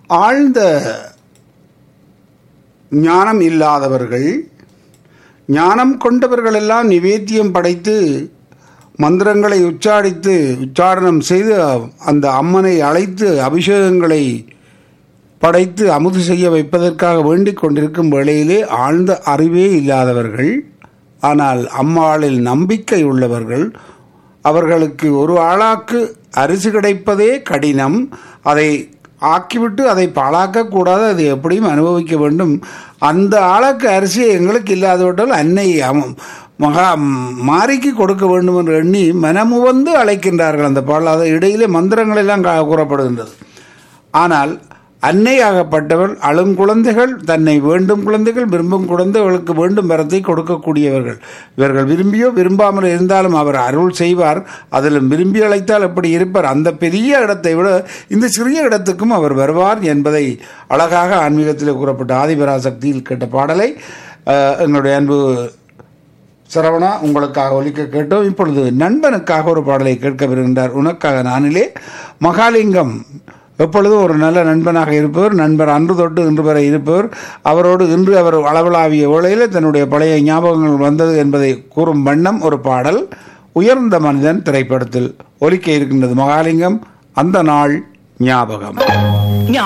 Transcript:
ஆழ்ந்த ஞானம் இல்லாதவர்கள் ஞானம் கொண்டவர்கள் எல்லாம் நிவேத்தியம் படைத்து மந்திரங்களை உச்சாரித்து உச்சாரணம் செய்து அந்த அம்மனை அழைத்து அபிஷேகங்களை படைத்து அமுது செய்ய வைப்பதற்காக வேண்டிக் கொண்டிருக்கும் வேளையிலே ஆழ்ந்த அறிவே இல்லாதவர்கள் ஆனால் அம்மாளில் நம்பிக்கை உள்ளவர்கள் அவர்களுக்கு ஒரு ஆளாக்கு அரிசி கிடைப்பதே கடினம் அதை ஆக்கிவிட்டு அதை பாழாக்கக்கூடாது அதை எப்படியும் அனுபவிக்க வேண்டும் அந்த ஆளாக்கு அரிசியை எங்களுக்கு இல்லாதவிட்டால் அன்னை அம்- மகா மாரிக்கு கொடுக்க வேண்டும் என்று எண்ணி மனமுவந்து அழைக்கின்றார்கள் அந்த பாடல் அது இடையிலே மந்திரங்கள் எல்லாம் கா- கூறப்படுகின்றது ஆனால் அன்னையாகப்பட்டவள் அழும் குழந்தைகள் தன்னை வேண்டும் குழந்தைகள் விரும்பும் குழந்தைகளுக்கு வேண்டும் வரத்தை கொடுக்கக்கூடியவர்கள் இவர்கள் விரும்பியோ விரும்பாமல் இருந்தாலும் அவர் அருள் செய்வார் அதிலும் விரும்பி அழைத்தால் எப்படி இருப்பார் அந்த பெரிய இடத்தை விட இந்த சிறிய இடத்துக்கும் அவர் வருவார் என்பதை அழகாக ஆன்மீகத்தில் கூறப்பட்ட ஆதிபராசக்தியில் கேட்ட பாடலை அஹ், எங்களுடைய அன்பு சரவணா உங்களுக்காக ஒலிக்க கேட்டோம் இப்பொழுது நண்பனுக்காக ஒரு பாடலை கேட்க வருகின்றார் உனக்காக நானிலே மகாலிங்கம் எப்பொழுதும் ஒரு நல்ல நண்பனாக இருப்பவர் நண்பர் அன்று தொட்டு இன்று வரை இருப்பவர் அவரோடு இன்று அவர் அளவலாவிய வேளையில் தன்னுடைய பழைய ஞாபகங்கள் வந்தது என்பதை கூறும் வண்ணம் ஒரு பாடல் உயர்ந்த மனிதன் திரைப்படத்தில் ஒலிக்க இருக்கின்றது மகாலிங்கம் அந்த நாள் ஞாபகம்